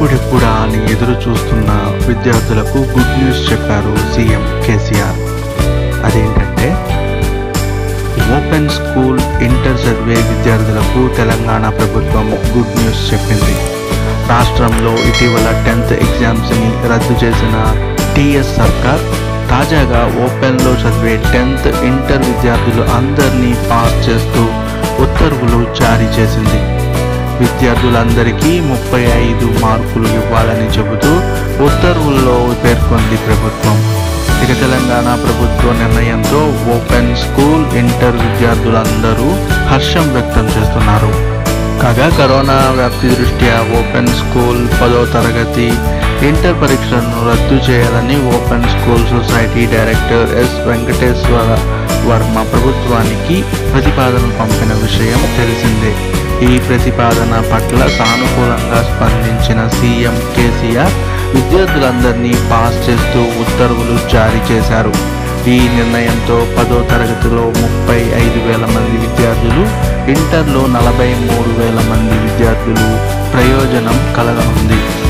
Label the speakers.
Speaker 1: ఎప్పుడెప్పుడా అని ఎదురు చూస్తున్న విద్యార్థులకు గుడ్ న్యూస్ చెప్పారు సీఎం కేసీఆర్ అదేంటంటే ఓపెన్ స్కూల్ ఇంటర్ చదివే విద్యార్థులకు తెలంగాణ ప్రభుత్వం గుడ్ న్యూస్ చెప్పింది రాష్ట్రంలో ఇటీవల టెన్త్ ఎగ్జామ్స్ని రద్దు చేసిన టీఎస్ సర్కార్ తాజాగా ఓపెన్లో చదివే టెన్త్ ఇంటర్ విద్యార్థులు అందరినీ పాస్ చేస్తూ ఉత్తర్వులు జారీ చేసింది విద్యార్థులందరికీ ముప్పై ఐదు మార్కులు ఇవ్వాలని చెబుతూ ఉత్తర్వుల్లో పేర్కొంది ప్రభుత్వం ఇక తెలంగాణ ప్రభుత్వ నిర్ణయంతో ఓపెన్ స్కూల్ ఇంటర్ విద్యార్థులందరూ హర్షం వ్యక్తం చేస్తున్నారు కాగా కరోనా వ్యాప్తి దృష్ట్యా ఓపెన్ స్కూల్ పదో తరగతి ఇంటర్ పరీక్షలను రద్దు చేయాలని open school society director S Venkateswara Varma ప్రభుత్వానికి ప్రతిపాదన పంపిన విషయం తెలిసిందే ఈ ప్రతిపాదన పట్ల సానుకూలంగా స్పందించిన సీఎం కేసీఆర్ విద్యార్థులందరినీ పాస్ చేస్తూ ఉత్తర్వులు జారీ చేశారు ఈ నిర్ణయంతో పదో తరగతిలో ముప్పై ఐదు వేల మంది విద్యార్థులు ఇంటర్లో నలభై మూడు వేల మంది విద్యార్థులు ప్రయోజనం కలగనుంది